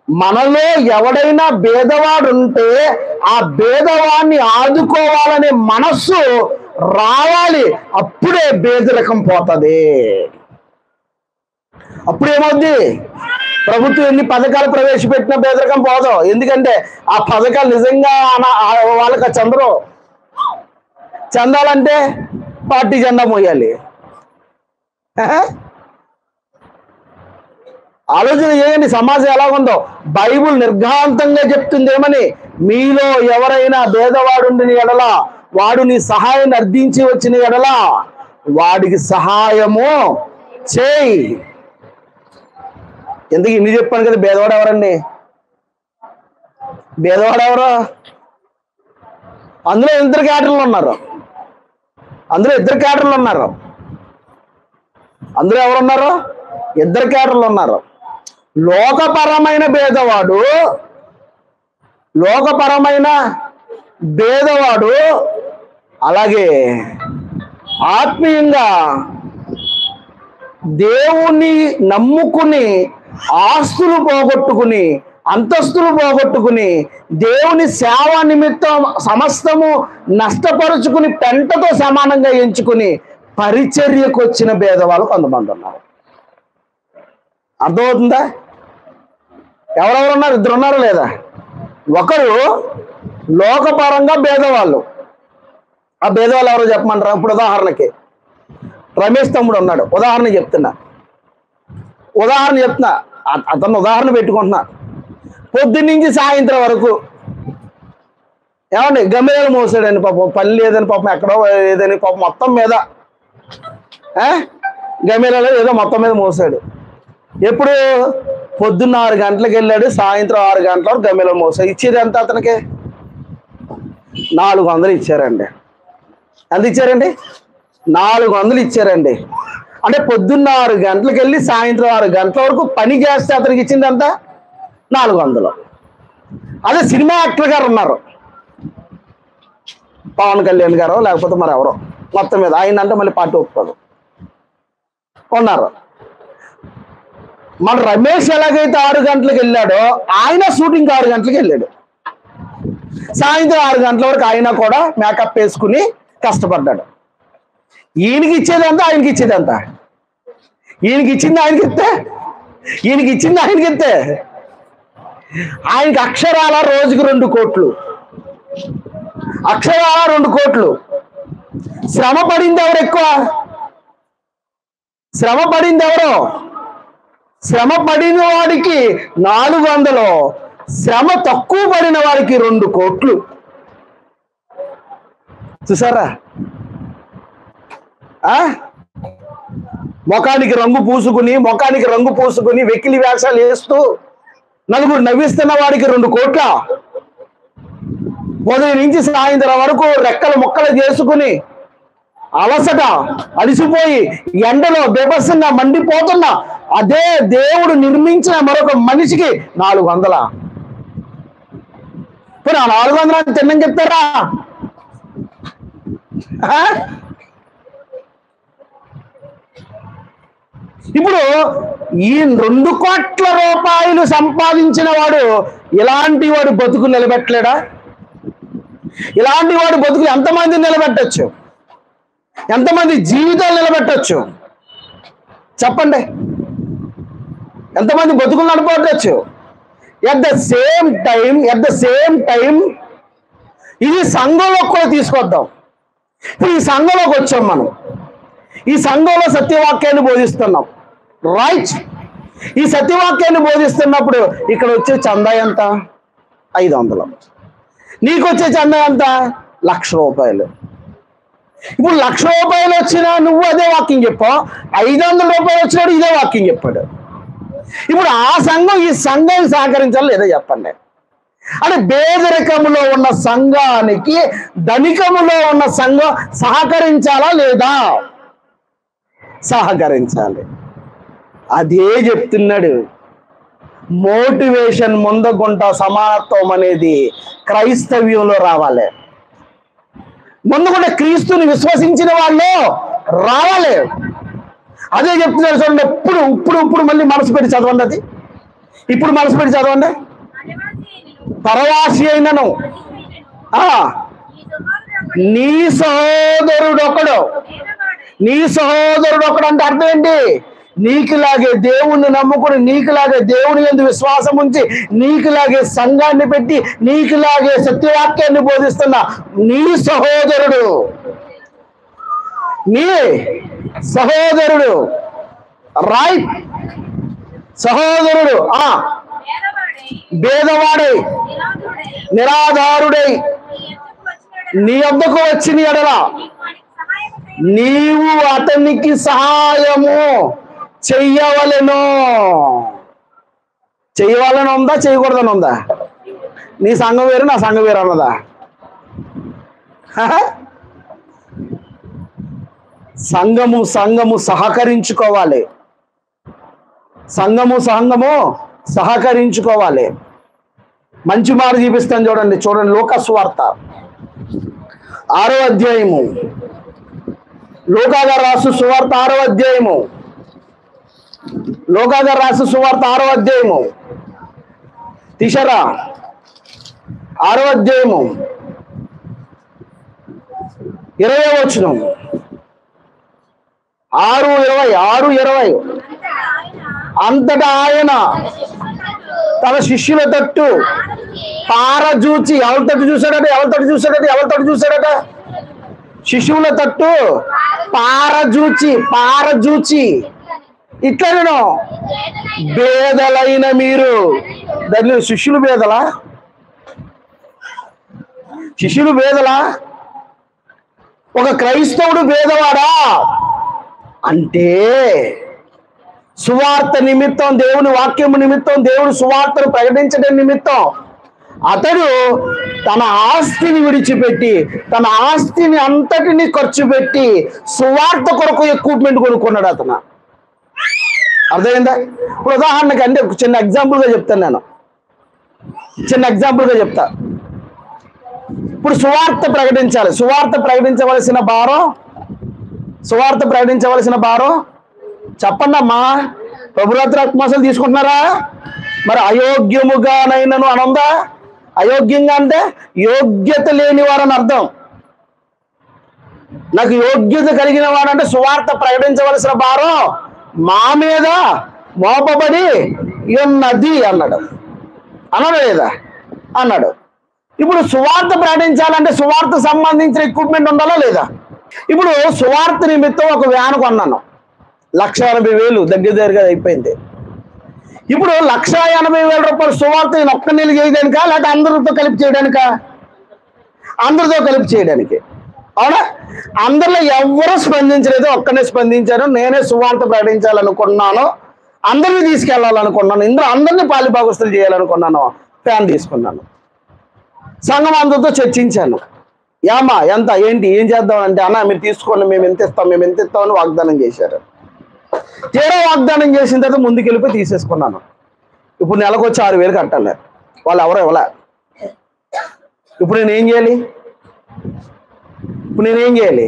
మనలో ఎవడైనా భేదవాడు ఉంటే ఆ భేదవాడిని ఆదుకోవాలనే మనస్సు రావాలి అప్పుడే బేదరికం పోతుంది అప్పుడు ఏమవుద్ది ప్రభుత్వం ఎన్ని పథకాలు ప్రవేశపెట్టిన పేదరికం పోదు ఎందుకంటే ఆ పథకాలు నిజంగా ఆన- ఆ వాళ్ళకి చందరు చెందాలంటే పార్టీ జెండా మోయాలి హ? ఆలోచన చేయండి సమాజం ఎలా ఉందో బైబుల్ నిర్ఘాంతంగా చెప్తుంది ఏమని మీలో ఎవరైనా భేదవాడుండిన ఎడల వాడు నీ సహాయాన్ని అర్థించి వచ్చిన ఎడల వాడికి సహాయము చేయి ఎందుకు ఇన్ని చెప్పాను కదా భేదవాడు ఎవరండి భేదవాడు ఎవరు అందులో ఇద్దరు క్యాటర్లు ఉన్నారు అందులో ఇద్దరు క్యాటర్లు ఉన్నారు అందులో ఎవరున్నారు ఇద్దరు క్యాటర్లు ఉన్నారు లోకపరమైన భేదవాడు లోకపరమైన భేదవాడు అలాగే ఆత్మీయంగా దేవుణ్ణి నమ్ముకుని ఆస్తులు పోగొట్టుకుని అంతస్తులు పోగొట్టుకుని దేవుని సేవ నిమిత్తం సమస్తము నష్టపరుచుకుని పెంటతో సమానంగా ఎంచుకుని పరిచర్యకు వచ్చిన భేదవాళ్ళు కొంతమంది ఉన్నారు అర్థమవుతుందా ఎవరెవరు ఉన్నారు ఇద్దరు ఉన్నారు లేదా ఒకరు లోకపరంగా భేదవాళ్ళు ఆ భేదవాళ్ళు ఎవరో చెప్పమంటారా ఇప్పుడు ఉదాహరణకి రమేష్ తమ్ముడు ఉన్నాడు ఉదాహరణ చెప్తున్నా ఉదాహరణ చెప్తున్నా అ- అతను ఉదాహరణ పెట్టుకుంటున్నా పొద్దున్నుంచి సాయంత్రం వరకు ఏమండి గమ్మిరేలు మోసాడని పాపం పని లేదని పాపం ఎక్కడో ఏదని పాపం మొత్తం మీద గమ్మిరేలు ఏదో మొత్తం మీద మోసాడు ఎప్పుడు పొద్దున్న ఆరు గంటలకు వెళ్ళాడు సాయంత్రం ఆరు గంటల వరకు గమ్మిలో మోసాడు ఇచ్చేది ఎంత అతనికి నాలుగు వందలు ఇచ్చారండి ఎంత ఇచ్చారండి నాలుగు వందలు ఇచ్చారండి అంటే పొద్దున్న ఆరు గంటలకు వెళ్ళి సాయంత్రం ఆరు గంటల వరకు పని చేస్తే అతనికి ఇచ్చింది ఎంత నాలుగు వందలు అదే సినిమా యాక్టర్ గారు ఉన్నారు పవన్ కళ్యాణ్ గారు లేకపోతే మరి ఎవరో మొత్తం మీద ఆయన అంటే మళ్ళీ పార్టీ ఒప్పుకోదు ఉన్నారు మన రమేష్ ఎలాగైతే ఆరు గంటలకు వెళ్ళాడో ఆయన షూటింగ్ ఆరు గంటలకు వెళ్ళాడు సాయంత్రం ఆరు గంటల వరకు ఆయన కూడా మేకప్ వేసుకుని కష్టపడ్డాడు ఈయనకి ఇచ్చేది ఎంత ఆయనకి ఇచ్చేది ఎంత ఈయనకి ఇచ్చింది ఆయనకి ఇస్తే ఈయనకి ఇచ్చింది ఆయనకి ఇస్తే ఆయనకి అక్షరాల రోజుకి రెండు కోట్లు అక్షరాల రెండు కోట్లు శ్రమ పడింది ఎవరు ఎక్కువ శ్రమ పడింది ఎవరు శ్రమ పడిన వాడికి నాలుగు వందలు శ్రమ తక్కువ పడిన వాడికి రెండు కోట్లు చూసారా ఆ ముఖానికి రంగు పూసుకుని ముఖానికి రంగు పూసుకుని వెకిలి వేషాలు వేస్తూ నలుగురు నవ్విస్తున్న వాడికి రెండు కోట్ల ఉదయం నుంచి సాయంత్రం వరకు రెక్కలు ముక్కలు చేసుకుని అలసట అలిసిపోయి ఎండలో బీభత్సంగా మండిపోతున్న అదే దేవుడు నిర్మించిన మరొక మనిషికి నాలుగు వందల ఇప్పుడు ఆ నాలుగు వందల తిన్నని చెప్తారా ఆ? ఇప్పుడు ఈ రెండు కోట్ల రూపాయలు సంపాదించిన వాడు ఇలాంటి వాడు బతుకు నిలబెట్టలేడా ఇలాంటి వాడు బతుకు ఎంతమంది నిలబెట్టచ్చు ఎంతమంది జీవితాలు నిలబెట్టచ్చు చెప్పండి ఎంతమంది బతుకులు నడపవచ్చు at the same time at the same time ఇది సంఘంలో కూడా తీసుకొద్దాం ఇప్పుడు ఈ సంఘంలోకి వచ్చాం మనం ఈ సంఘంలో సత్యవాక్యాన్ని బోధిస్తున్నాం రైట్ ఈ సత్యవాక్యాన్ని బోధిస్తున్నప్పుడు ఇక్కడ వచ్చే చందా ఎంత ఐదు వందలు నీకు వచ్చే చందా ఎంత లక్ష రూపాయలు ఇప్పుడు లక్ష రూపాయలు వచ్చినా నువ్వు అదే వాక్యం చెప్పావు ఐదు వందల రూపాయలు వచ్చినాడు ఇదే వాక్యం చెప్పాడు ఇప్పుడు ఆ సంఘం ఈ సంఘం సహకరించాలి లేదో చెప్పండి అంటే పేదరికములో ఉన్న సంఘానికి ధనికములో ఉన్న సంఘం సహకరించాలా లేదా సహకరించాలి అదే చెప్తున్నాడు మోటివేషన్ ముందగుంట సమానత్వం అనేది క్రైస్తవ్యంలో రావాలి ముందుకుంటే క్రీస్తుని విశ్వసించిన వాళ్ళు రావాలి అదే చెప్తున్నారు చూడండి ఎప్పుడు ఇప్పుడు ఇప్పుడు మళ్ళీ మనసు పెట్టి చదవండి అది ఇప్పుడు మనసు పెట్టి చదవండి పరవాసి అయినను ఆ, నీ సహోదరుడు ఒకడు నీ సహోదరుడు ఒకడు అంటే అర్థం ఏంటి నీకులాగే దేవుణ్ణి నమ్ముకుని నీకులాగే దేవుని ఎందు విశ్వాసం ఉంచి నీకులాగే సంఘాన్ని పెట్టి నీకులాగే సత్యవాక్యాన్ని బోధిస్తున్న నీ సహోదరుడు నీ సహోదరుడు రైట్ సహోదరుడు ఆ భేదవాడై నిరాధారుడై నీ వద్దకు వచ్చిన ఎడల నీవు అతనికి సహాయము చెయ్యవలెను చెయ్యవాలని ఉందా చేయకూడదని ఉందా నీ సంఘం వేరు నా సంఘం వేరు అన్నదా హహ? సంఘము సంఘము సహకరించుకోవాలి సంఘము సంఘము సహకరించుకోవాలి మంచి మాట చూపిస్తాను చూడండి చూడండి లోకస్వార్త ఆరో అధ్యాయము లోకాగారు రాసు సువార్త ఆరో అధ్యాయము లోకాగారు రాసు సువార్త ఆరో అధ్యాయము తీశారా ఆరో అధ్యాయము ఇరవై వచనం ఆరు ఇరవై ఆరు ఇరవై అంతటా ఆయన తన శిష్యుల తట్టు పారజూచి ఎవరి తట్టు చూశాడట ఎవరి తట్టు చూశాడట ఎవరి తట్టు చూశాడట శిశువుల తట్టు పారజూచి పారజూచి ఇట్లా నేను బేదలైన మీరు దాని శిష్యులు బేదలా శిష్యులు బేదలా ఒక క్రైస్తవుడు భేదవాడా అంటే సువార్త నిమిత్తం దేవుని వాక్యము నిమిత్తం దేవుని సువార్తను ప్రకటించడం నిమిత్తం అతడు తన ఆస్తిని విడిచిపెట్టి తన ఆస్తిని అంతటిని ఖర్చు పెట్టి సువార్త కొరకు ఎక్విప్మెంట్ కొనుక్కున్నాడు అతను అర్థమైందా ఇప్పుడు ఉదాహరణకి అంటే ఒక చిన్న ఎగ్జాంపుల్గా చెప్తాను నేను చిన్న ఎగ్జాంపుల్గా చెప్తా ఇప్పుడు సువార్త ప్రకటించాలి సువార్త ప్రకటించవలసిన భారం సువార్త ప్రకటించవలసిన భారం చెప్పండి అమ్మా ప్రభురాత్రి ఆత్మాసాలు తీసుకుంటున్నారా మరి అయోగ్యముగానైనను అనందా అయోగ్యంగా అంటే యోగ్యత లేని వారని అర్థం నాకు యోగ్యత కలిగిన వాడంటే సువార్త ప్రకటించవలసిన భారం మా మీద మోపబడి ఉన్నది అన్నాడు అన్నాడు లేదా అన్నాడు ఇప్పుడు సువార్త ప్రకటించాలంటే సువార్త సంబంధించిన ఎక్విప్మెంట్ ఉండాలా లేదా ఇప్పుడు సువార్త నిమిత్తం ఒక వ్యాన్ కొన్నాను లక్ష ఎనభై వేలు దగ్గర దగ్గరగా అయిపోయింది ఇప్పుడు లక్ష ఎనభై వేల రూపాయల సువార్త నేను ఒక్క నెల చేయడానికా లేకపోతే అందరితో కలిపి చేయడానికా అందరితో కలిపి చేయడానికి అవునా అందరిలో ఎవరు స్పందించలేదు ఒక్కనే స్పందించారు నేనే సువార్త ప్రకటించాలనుకున్నాను అందరిని తీసుకెళ్లాలనుకున్నాను ఇందులో అందరినీ పాలిభాగస్తులు చేయాలనుకున్నాను ఫ్యాన్ తీసుకున్నాను సంఘం అందరితో చర్చించాను యామా ఎంత ఏంటి ఏం చేద్దాం అంటే అన్న మీరు తీసుకోండి మేము ఎంత ఇస్తాం మేము ఎంత ఇస్తామని వాగ్దానం చేశారు తీరా వాగ్దానం చేసిన తర్వాత ముందుకు వెళ్ళిపోయి తీసేసుకున్నాను ఇప్పుడు నెలకు వచ్చి ఆరు వేలు కట్టాలి వాళ్ళు ఎవరు ఇవ్వలే ఇప్పుడు నేను ఏం చేయాలి ఇప్పుడు నేనేం చేయాలి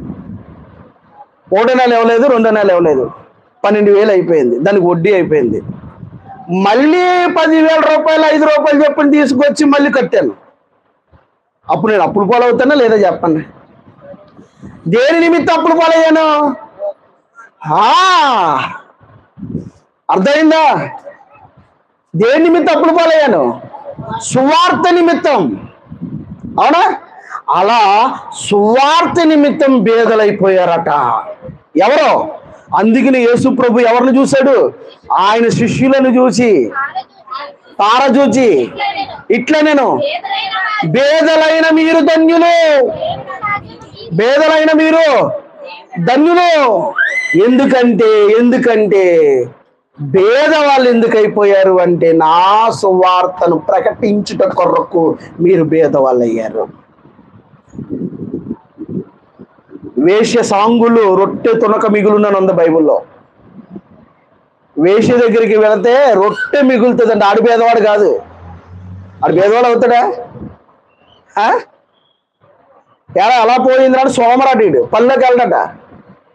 ఒకటో నెల ఇవ్వలేదు రెండో నెల ఇవ్వలేదు పన్నెండు వేలు అయిపోయింది దానికి వడ్డీ అయిపోయింది మళ్ళీ పదివేల రూపాయలు ఐదు రూపాయలు చెప్పని తీసుకొచ్చి మళ్ళీ కట్టాను అప్పుడు నేను అప్పులు పాలవుతానా లేదా చెప్పండి దేని నిమిత్తం అప్పులు పాలయ్యాను ఆ, అర్థమైందా దేని నిమిత్తం అప్పులు పాలయ్యాను సువార్త నిమిత్తం అవునా అలా సువార్త నిమిత్తం బేదలైపోయారట ఎవరో అందుకని యేసు ప్రభు ఎవరిని చూశాడు ఆయన శిష్యులను చూసి తార చూచి ఇట్లా నేను బేదలైన మీరు ధన్యులు బేదలైన మీరు ధన్యులు ఎందుకంటే ఎందుకంటే భేద వాళ్ళు ఎందుకు అయిపోయారు అంటే నా సువార్తను ప్రకటించుట కొరకు మీరు భేద వాళ్ళు అయ్యారు వేష్య సాంగులు రొట్టె తునక మిగులునని ఉంది బైబిల్లో వేష్య దగ్గరికి వెళితే రొట్టె మిగులుతుందండి ఆడు పేదవాడు కాదు ఆడు పేదవాడు అవుతాడా ఆ? ఎలా ఎలా పోయింది నాడు సోమరాటీడు పల్లెకి వెళ్ళడట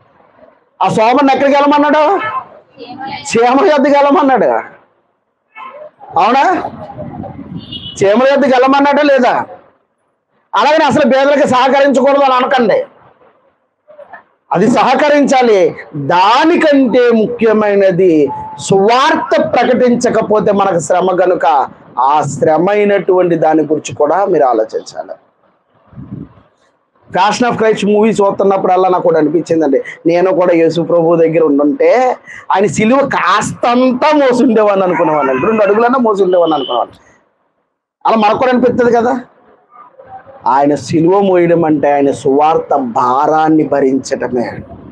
ఆ సోమని ఎక్కడికి వెళ్ళమన్నాడు చీమ యొద్దకు వెళ్ళమన్నాడు అవునా చీమల యొద్దకు వెళ్ళమన్నట్టే లేదా అలాగని అసలు పేదలకి సహకరించకూడదు అని అనకండి అది సహకరించాలి దానికంటే ముఖ్యమైనది సువార్త ప్రకటించకపోతే మనకు శ్రమ కనుక ఆ శ్రమ అయినటువంటి దాని గురించి కూడా మీరు ఆలోచించాలి ఫ్యాషన్ ఆఫ్ క్రైస్ట్ మూవీ చూస్తున్నప్పుడల్లా నాకు కూడా అనిపించిందండి నేను కూడా యేసు ప్రభు దగ్గర ఉండుంటే ఆయన సిలువ కాస్తంతా మోసుండేవాడిని అనుకునేవాడిని రెండు అడుగులన్నా మోసుండేవాడిని అనుకునేవాడిని అలా మనకు కూడా అనిపిస్తుంది కదా ఆయన సిలువ మోయడం అంటే ఆయన సువార్త భారాన్ని భరించటమే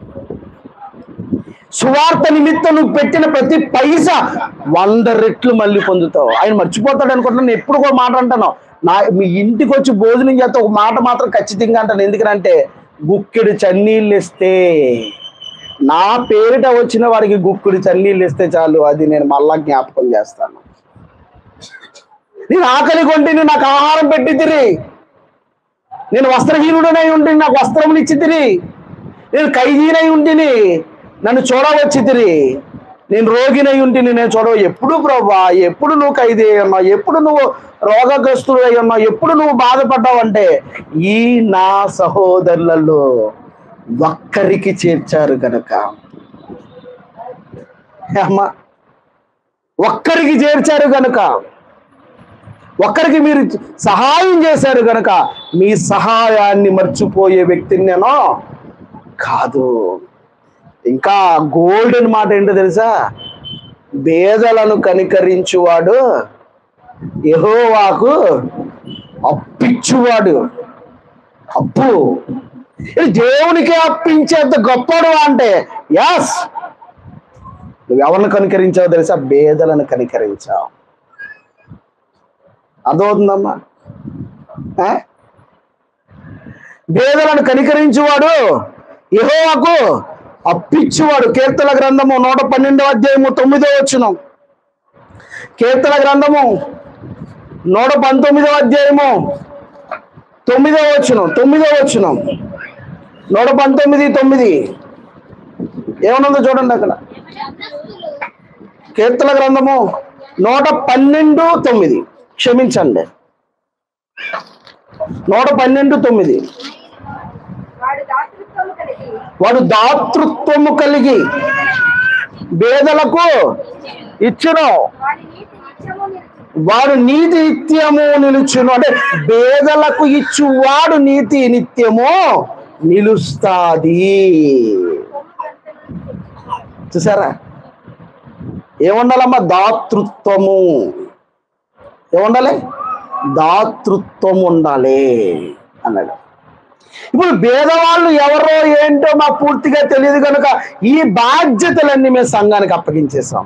సువార్త నిమిత్తం నువ్వు పెట్టిన ప్రతి పైసా వంద రెట్లు మళ్ళీ పొందుతావు ఆయన మర్చిపోతాడు అనుకుంటున్నాను నేను ఎప్పుడు కూడా మాట అంటాను నా మీ ఇంటికి వచ్చి భోజనం చేస్తే ఒక మాట మాత్రం ఖచ్చితంగా అంటాను ఎందుకంటే గుక్కెడు చన్నీళ్ళు ఇస్తే నా పేరిట వచ్చిన వారికి గుక్కుడు చన్నీళ్ళు ఇస్తే చాలు అది నేను మళ్ళా జ్ఞాపకం చేస్తాను నేను ఆకలి కొంటిని నాకు ఆహారం పెట్టి తిరి నేను వస్త్రహీనుడనై ఉండి నాకు వస్త్రములు ఇచ్చి తిరి నేను ఖైదీనై ఉంటిని నన్ను చూడవచ్చి తిరి నేను రోగినై ఉంటిని నేను చూడవ ఎప్పుడు ప్రభా ఎప్పుడు నువ్వు ఖైదీ అయి ఉన్నావు ఎప్పుడు నువ్వు రోగగ్రస్తుడు అయి ఉన్నావు ఎప్పుడు నువ్వు బాధపడ్డావంటే ఈ నా సహోదరులలో ఒక్కరికి చేర్చారు కనుక అమ్మా ఒక్కరికి చేర్చారు కనుక ఒక్కరికి మీరు సహాయం చేశారు కనుక మీ సహాయాన్ని మర్చిపోయే వ్యక్తిని నేను కాదు ఇంకా గోల్డెన్ మాట ఏంటో తెలుసా పేదలను కనికరించువాడు యెహోవాకు అప్పిచ్చువాడు అప్పు ఇది దేవునికి అప్పించేంత గొప్పడు అంటే ఎస్ నువ్వు ఎవరిని కనికరించావు తెలుసా పేదలను కనికరించావు అర్థమవుతుందమ్మా ఆ? పేదలను కనికరించువాడు యెహోవాకు అప్పిచ్చువాడు కీర్తన గ్రంథము నూట పన్నెండవ అధ్యాయము తొమ్మిదో వచ్చిన కీర్తన గ్రంథము నూట పంతొమ్మిదవ అధ్యాయము తొమ్మిదో వచ్చును తొమ్మిదో వచ్చును నూట పంతొమ్మిది తొమ్మిది ఏమనుందో చూడండి అక్కడ కీర్తన గ్రంథము నూట పన్నెండు తొమ్మిది క్షమించండి నూట పన్నెండు తొమ్మిది వాడు దాతృత్వము కలిగి వాడు దాతృత్వము కలిగి పేదలకు ఇచ్చును వాడి నీతి నిత్యము నిలుచును. వాడు నీతి నిత్యము నిలుచును అంటే పేదలకు ఇచ్చువాడు నీతి నిత్యము నిలుస్తాది చూసారా ఏముండాలమ్మా దాతృత్వము ఏముండాలి దాతృత్వం ఉండాలి అన్నాడు ఇప్పుడు భేదవాళ్ళు ఎవరో ఏంటో మాకు పూర్తిగా తెలియదు కనుక ఈ బాధ్యతలన్నీ మేము సంఘానికి అప్పగించేసాం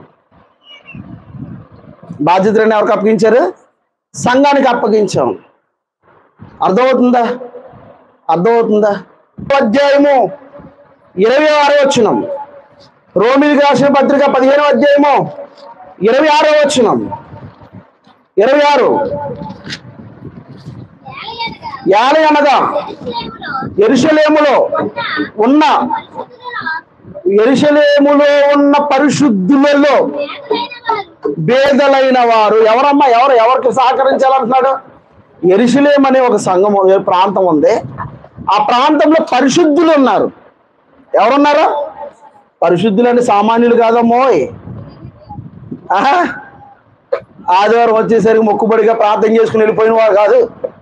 బాధ్యతలన్నీ ఎవరికి అప్పగించారు సంఘానికి అప్పగించాం అర్థమవుతుందా అర్థమవుతుందా అధ్యాయము ఇరవై ఆరో వచ్చినాం రోమిలికి రాసిన పత్రిక పదిహేనో అధ్యాయము ఇరవై ఆరో వచ్చినాం ఇరవై ఆరు యాలి అనగా ఎరుషలేములో ఉన్న ఎరుషలేములో ఉన్న పరిశుద్ధులలో బేదలైన వారు ఎవరమ్మా ఎవరు ఎవరికి సహకరించాలంటున్నాడు ఎరుషలేం అనే ఒక సంఘం ఏ ప్రాంతం ఉంది ఆ ప్రాంతంలో పరిశుద్ధులు ఉన్నారు ఎవరున్నారు పరిశుద్ధులని సామాన్యులు కాదమ్మోయ్ ఆహా ఆదివారం వచ్చేసరికి మొక్కుబడిగా ప్రార్థన చేసుకుని వెళ్ళిపోయిన వారు కాదు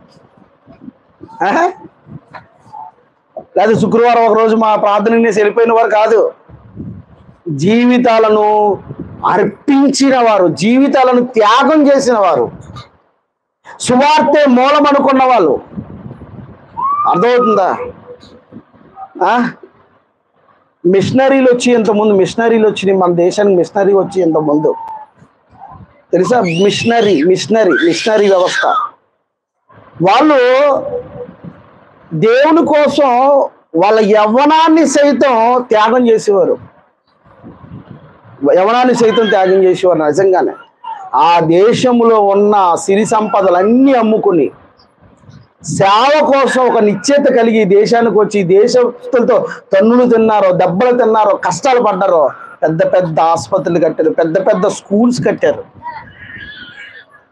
ఆహా లేదా శుక్రవారం ఒక రోజు మా ప్రార్థన వినేసి వెళ్ళిపోయిన వారు కాదు జీవితాలను అర్పించిన వారు జీవితాలను త్యాగం చేసిన వారు సువార్తే మూలం అనుకున్న వాళ్ళు అర్థమవుతుందా ఆ? మిషనరీలు వచ్చి ఇంతకుముందు మిషనరీలు వచ్చి మన దేశానికి మిషనరీ వచ్చి ఇంతకుముందు తెలుసా మిషనరీ మిషనరీ మిషనరీ వ్యవస్థ వాళ్ళు దేవుని కోసం వాళ్ళ యవ్వనాన్ని సైతం త్యాగం చేసేవారు యవనాన్ని సైతం త్యాగం చేసేవారు నిజంగానే ఆ దేశంలో ఉన్న సిరి సంపదలన్నీ అమ్ముకుని సేవ కోసం ఒక నిశ్చేత కలిగి ఈ దేశానికి వచ్చి ఈ దేశస్తులతో తన్నులు తిన్నారో దెబ్బలు తిన్నారో కష్టాలు పడ్డారో పెద్ద పెద్ద ఆసుపత్రులు కట్టారు పెద్ద పెద్ద స్కూల్స్ కట్టారు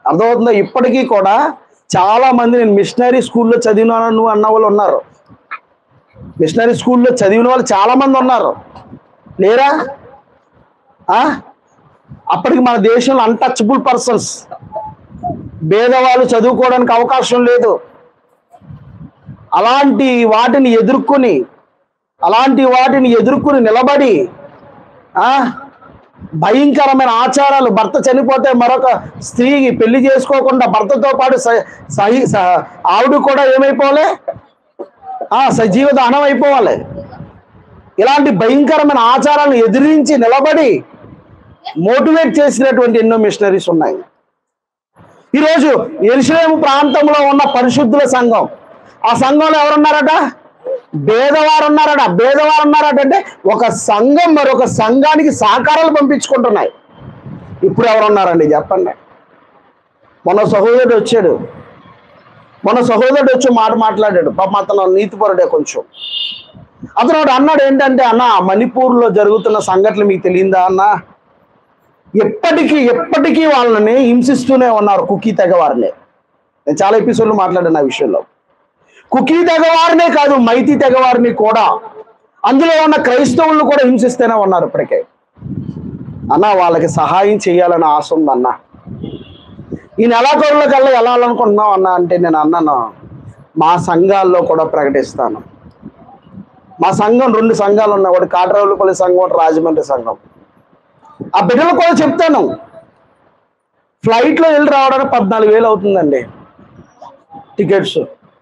అర్థమవుతుందా ఇప్పటికీ కూడా చాలా మంది నేను మిషనరీ స్కూల్లో చదివినాను అన్న వాళ్ళు ఉన్నారు మిషనరీ స్కూల్లో చదివిన వాళ్ళు చాలా మంది ఉన్నారు లేరా ఆ? అప్పటికి మన దేశంలో అన్టచబుల్ పర్సన్స్ భేదవాళ్ళు చదువుకోవడానికి అవకాశం లేదు అలాంటి వాటిని ఎదుర్కొని అలాంటి వాటిని ఎదుర్కొని నిలబడి ఆ భయంకరమైన ఆచారాలు భర్త చనిపోతే మరొక స్త్రీకి పెళ్లి చేసుకోకుండా భర్తతో పాటు స- సహి స- ఆవిడ కూడా ఏమైపోవాలి ఆ సజీవ దహనం అయిపోవాలి ఇలాంటి భయంకరమైన ఆచారాలను ఎదిరించి నిలబడి మోటివేట్ చేసినటువంటి ఎన్నో మిషనరీస్ ఉన్నాయి ఈరోజు ఎరుసలేము ప్రాంతంలో ఉన్న పరిశుద్ధుల సంఘం ఆ సంఘంలో ఎవరున్నారట భేదవారు ఉన్నారట భేదవారు ఉన్నారట అంటే ఒక సంఘం మరొక సంఘానికి సహకారాలు పంపించుకుంటున్నాయి ఇప్పుడు ఎవరున్నారండి చెప్పండి మొన్న సహోదరుడు వచ్చాడు మొన్న సహోదరుడు వచ్చి మాట మాట్లాడాడు పాప అతను నీతిపరుడే కొంచెం అతను ఒకటి అన్నాడు ఏంటంటే అన్న మణిపూర్లో జరుగుతున్న సంఘటనలు మీకు తెలియందా అన్న ఎప్పటికీ ఎప్పటికీ వాళ్ళని హింసిస్తూనే ఉన్నారు కుకీ తెగవారిని నేను చాలా ఎపిసోడ్లు మాట్లాడాను ఆ విషయంలో కుకీ తెగవారినే కాదు మైతి తెగవారిని కూడా అందులో ఉన్న క్రైస్తవులను కూడా హింసిస్తూనే ఉన్నారు ఇప్పటికే అన్న వాళ్ళకి సహాయం చేయాలని ఆశ ఉందన్న ఈ నెలాఖరుల కల్లా వెళ్ళాలనుకుంటున్నాం అన్న అంటే నేను అన్నాను మా సంఘాల్లో కూడా ప్రకటిస్తాను మా సంఘం రెండు సంఘాలు ఉన్నాయి ఒకటి కాట్రావులపల్లి సంఘం ఒకటి రాజమండ్రి సంఘం ఆ బిడ్డలు కూడా చెప్తాను ఫ్లైట్లో వెళ్ళి రావడానికి పద్నాలుగు వేలు అవుతుందండి టికెట్స్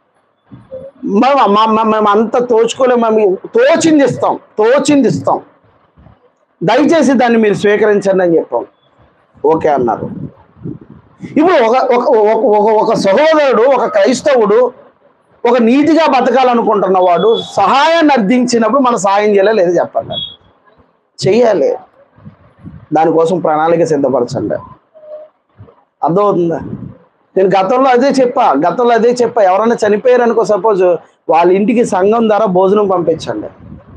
మేము మా- మా- మేము అంత తోచుకోలేము మేము తోచింది ఇస్తాం తోచింది ఇస్తాం దయచేసి దాన్ని మీరు స్వీకరించండి అని చెప్పాం ఓకే అన్నారు ఇప్పుడు ఒక ఒక ఒక- ఒక ఒక సహోదరుడు ఒక క్రైస్తవుడు ఒక నీతిగా బతకాలనుకుంటున్న వాడు సహాయాన్ని అర్థించినప్పుడు మనం సహాయం చేయాలి లేదు చెప్పండి చెయ్యాలి దానికోసం ప్రణాళిక సిద్ధపరచండి అర్థమవుతుందా నేను గతంలో అదే చెప్పా గతంలో అదే చెప్పా ఎవరైనా చనిపోయారు అనుకో సపోజ్ వాళ్ళ ఇంటికి సంఘం ద్వారా భోజనం పంపించండి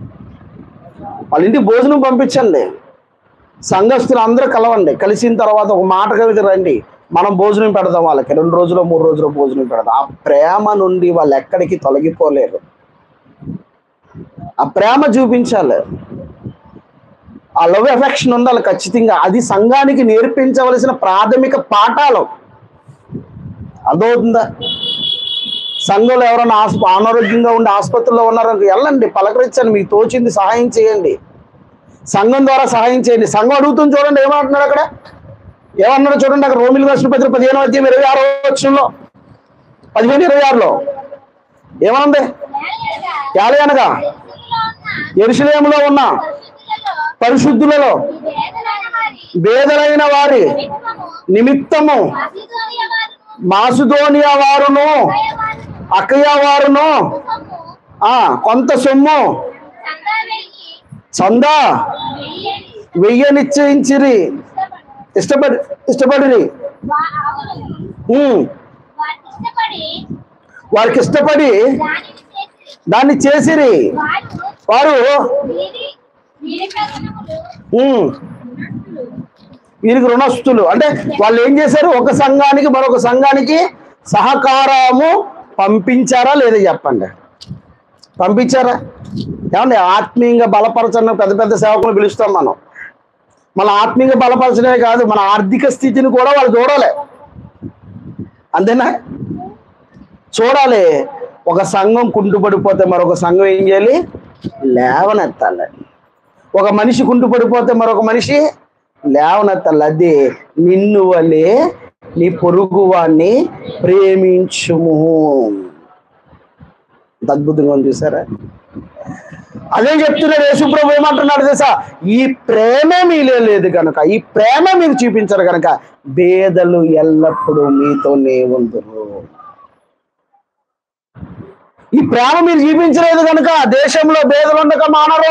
వాళ్ళ ఇంటికి భోజనం పంపించండి సంఘస్థులు అందరూ కలవండి కలిసిన తర్వాత ఒక మాట కలిగి రండి మనం భోజనం పెడదాం వాళ్ళకి రెండు రోజులు మూడు రోజులు భోజనం పెడదాం ఆ ప్రేమ నుండి వాళ్ళు ఎక్కడికి తొలగిపోలేరు ఆ ప్రేమ చూపించాలి ఆ లవ్ ఎఫెక్షన్ ఉండాలి ఖచ్చితంగా అది సంఘానికి నేర్పించవలసిన ప్రాథమిక పాఠాలు అర్థమవుతుందా సంఘంలో ఎవరైనా ఆస్ప అనారోగ్యంగా ఉండి ఆసుపత్రిలో ఉన్నారో వెళ్ళండి పలకరించండి మీకు తోచింది సహాయం చేయండి సంఘం ద్వారా సహాయం చేయండి సంఘం అడుగుతుంది చూడండి ఏమంటున్నాడు అక్కడ ఏమన్నాడు చూడండి అక్కడ రోమిల్ రాసిన పత్రిక పదిహేను అధ్యాయం ఇరవై ఆరో వచ్చంలో పదిహేను ఇరవై ఆరులో ఏమనుంది యాలి అనగా ఎరుసలేములో ఉన్న పరిశుద్ధులలో వేదలైన వారి నిమిత్తము మాసుధోనియా వారును అక్కయ్య వారును ఆ కొంత సొమ్ము చందా వెయ్య నిశ్చయించిరి ఇష్టపడి ఇష్టపడిరి ఉమ్, వారికి ఇష్టపడి దాన్ని చేసిరి వారు ఉమ్, వీరికి రుణస్తులు అంటే వాళ్ళు ఏం చేశారు ఒక సంఘానికి మరొక సంఘానికి సహకారము పంపించారా లేదా చెప్పండి పంపించారా ఏమండి ఆత్మీయంగా బలపరచని పెద్ద పెద్ద సేవకులు పిలుస్తాం మనం మన ఆత్మీయంగా బలపరచడమే కాదు మన ఆర్థిక స్థితిని కూడా వాళ్ళు చూడాలి అంతేనా చూడాలి ఒక సంఘం కుంటుపడిపోతే మరొక సంఘం ఏం చేయాలి లేవనెత్తాలి ఒక మనిషి కుంటుపడిపోతే మరొక మనిషి లేవనెత్తాలి అది నిన్ను వలే నీ పొరుగు వాణ్ణి ప్రేమించుము ఎంత అద్భుతంగా ఉంది చూసారా అదే చెప్తున్నాడు యేసుప్రభు ఏమంటున్నాడు తెలుసా ఈ ప్రేమే మీలో లేదు కనుక ఈ ప్రేమ మీరు చూపించరు కనుక బేదలు ఎల్లప్పుడూ మీతోనే ఉందరు ఈ ప్రేమ మీరు చూపించలేదు కనుక దేశంలో బేదలు ఉండక మానరు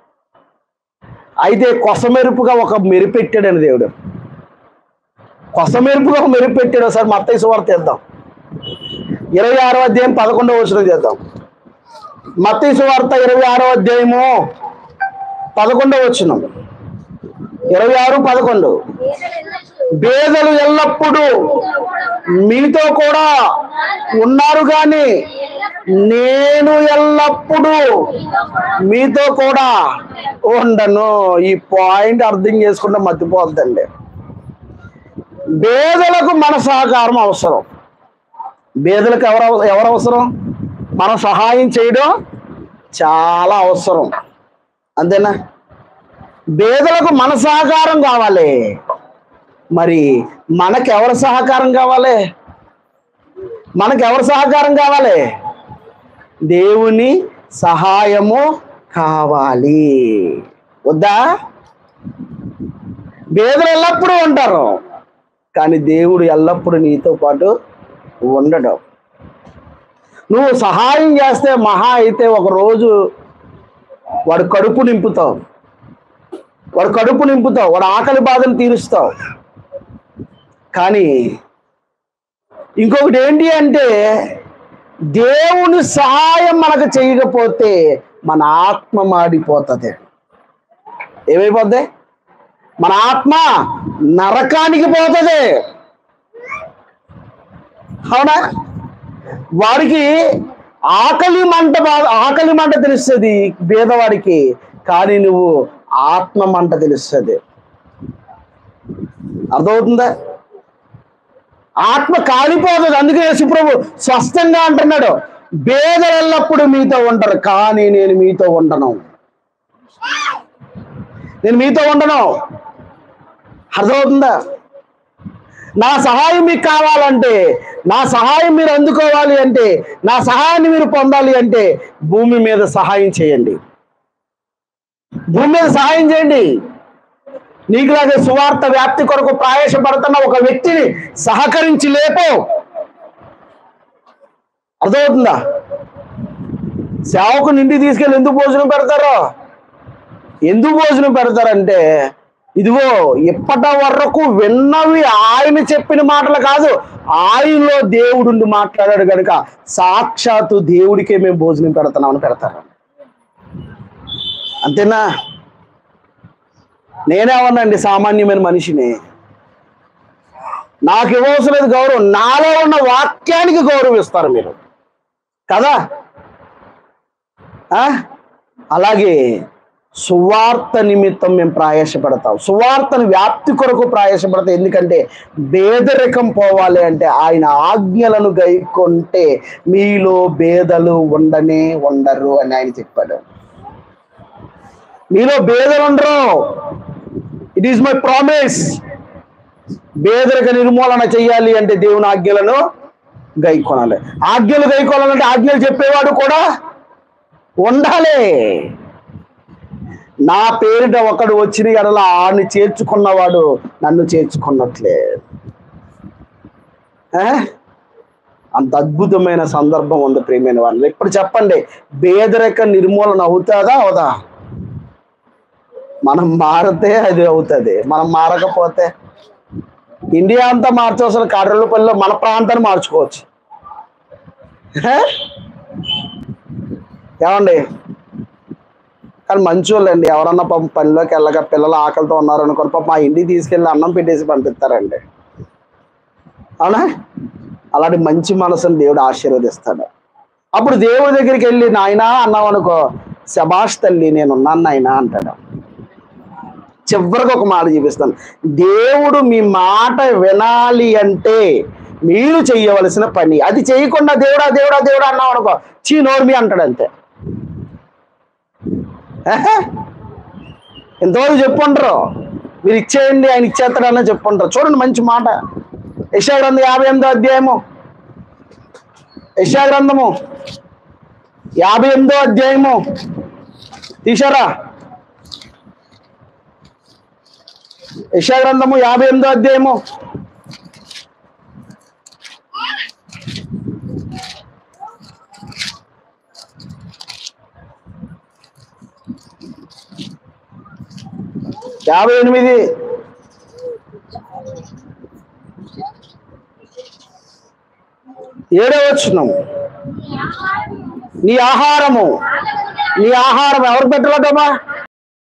అయితే కొసమెరుపుగా ఒక మెరుపెట్టాడని దేవుడు కొసమెరుపుగా ఒక మెరుపెట్టాడు ఒకసారి మత్తయి సువార్త చేద్దాం ఇరవై ఆరో అధ్యాయం పదకొండవ వచనం చేద్దాం మత్తయి సువార్త ఇరవై ఆరో అధ్యాయము పదకొండవ వచనం ఇరవై ఆరు పదకొండు పేదలు ఎల్లప్పుడూ మీతో కూడా ఉన్నారు కానీ నేను ఎల్లప్పుడూ మీతో కూడా ఉండను ఈ పాయింట్ అర్థం చేసుకుంటే మర్చిపోద్దండి పేదలకు మన సహకారం అవసరం పేదలకు ఎవరు అవ- ఎవరు అవసరం మనం సహాయం చేయడం చాలా అవసరం అంతేనా పేదలకు మన సహకారం కావాలి మరి మనకు ఎవరి సహకారం కావాలి మనకు ఎవరి సహకారం కావాలి దేవుని సహాయము కావాలి వద్దా పేదలు ఎల్లప్పుడూ ఉంటారు కానీ దేవుడు ఎల్లప్పుడూ నీతో పాటు ఉండడం నువ్వు సహాయం చేస్తే మహా అయితే ఒక రోజు వాడు కడుపు నింపుతావు వాడు కడుపు నింపుతావు వాడు ఆకలి బాధను తీరుస్తావు కానీ ఇంకొకటి ఏంటి అంటే దేవుని సహాయం మనకు చేయకపోతే మన ఆత్మ మాడిపోతుంది ఏమైపోద్ది మన ఆత్మ నరకానికి పోతుంది అవునా వాడికి ఆకలి మంట బాధ ఆకలి మంట తెలుస్తుంది పేదవాడికి కానీ నువ్వు ఆత్మ మంట తెలుస్తుంది అర్థమవుతుందా ఆత్మ కాలిపోతుంది అందుకే యేసుప్రభు స్పష్టంగా అంటున్నాడు పేదలు ఎల్లప్పుడూ మీతో ఉంటారు కానీ నేను మీతో ఉండను నేను మీతో ఉండను అర్థమవుతుందా నా సహాయం మీకు కావాలంటే నా సహాయం మీరు అందుకోవాలి అంటే నా సహాయాన్ని మీరు పొందాలి అంటే భూమి మీద సహాయం చేయండి భూమి మీద సహాయం చేయండి నీకులాగే సువార్త వ్యాప్తి కొరకు ప్రయాసపడుతున్న ఒక వ్యక్తిని సహకరించి లేపో అర్థమవుతుందా సేవకు నిండి తీసుకెళ్ళి ఎందుకు భోజనం పెడతారో ఎందుకు భోజనం పెడతారంటే ఇదిగో ఇప్పటి వరకు విన్నవి ఆయన చెప్పిన మాటలు కాదు ఆయనలో దేవుడుండి మాట్లాడాడు కనుక సాక్షాత్తు దేవుడికే మేము భోజనం పెడుతున్నామని పెడతారు అంతేనా నేనేమన్నాండి సామాన్యమైన మనిషిని నాకు ఇవ్వవలసిన లేదు గౌరవం నాలో ఉన్న వాక్యానికి గౌరవిస్తారు మీరు కదా ఆ? అలాగే సువార్త నిమిత్తం మేము ప్రయాసపడతాం సువార్తను వ్యాప్తి కొరకు ప్రయాసపడతాం ఎందుకంటే పేదరికం పోవాలి అంటే ఆయన ఆజ్ఞలను గైకొంటే మీలో భేదలు ఉండనే ఉండరు అని ఆయన చెప్పాడు మీలో భేదలు ఉండరు ఇట్ ఈస్ మై ప్రామిస్ పేదరిక నిర్మూలన చెయ్యాలి అంటే దేవుని ఆజ్ఞలను గైకొనాలి ఆజ్ఞలు గైకొనాలంటే ఆజ్ఞలు చెప్పేవాడు కూడా ఉండాలి నా పేరిట ఒకడు వచ్చిన ఎడల ఆడిని చేర్చుకున్నవాడు నన్ను చేర్చుకున్నట్లే ఆ? అంత అద్భుతమైన సందర్భం ఉంది ప్రేమైన వాళ్ళు ఇప్పుడు చెప్పండి పేదరిక నిర్మూలన అవుతుందా అవదా మనం మారితే అది అవుతుంది మనం మారకపోతే ఇండియా అంతా మార్చవలసిన కాడ్రలపల్లిలో మన ప్రాంతాన్ని మార్చుకోవచ్చు హే? ఏమండి కానీ మంచోళ్ళండి ఎవరన్నా పాపం పనిలోకి వెళ్ళక పిల్లలు ఆకలితో ఉన్నారు అనుకోని పాపం మా ఇంటికి తీసుకెళ్ళి అన్నం పెట్టేసి పంపిస్తారండి అవునా అలాంటి మంచి మనసుని దేవుడు ఆశీర్వదిస్తాడు అప్పుడు దేవుడి దగ్గరికి వెళ్ళి నాయనా అన్నావు అనుకో శబాష్ తల్లి నేను ఉన్నాను నాయనా అంటాడు చివరికి ఒక మాట చూపిస్తాను దేవుడు మీ మాట వినాలి అంటే మీరు చెయ్యవలసిన పని అది చేయకుండా దేవుడా దేవుడా దేవుడా అన్నావు అనుకో చీ నోర్మి అంటాడు అంతే ఆహా. ఎంతవరకు చెప్పుంటారు మీరు ఇచ్చేయండి ఆయన ఇచ్చేస్తాడని చెప్పుంటారు చూడండి మంచి మాట యశా గ్రంథం యాభై ఎనిమిదో అధ్యాయము యశా గ్రంథము యాభై ఎనిమిదో అధ్యాయము తీశారా యశా గ్రంథము యాభై ఎనిమిదో అధ్యాయము యాభై ఎనిమిది ఏడో వచ్చినాము నీ ఆహారము నీ ఆహారం ఎవరు పెట్టలేదమ్మా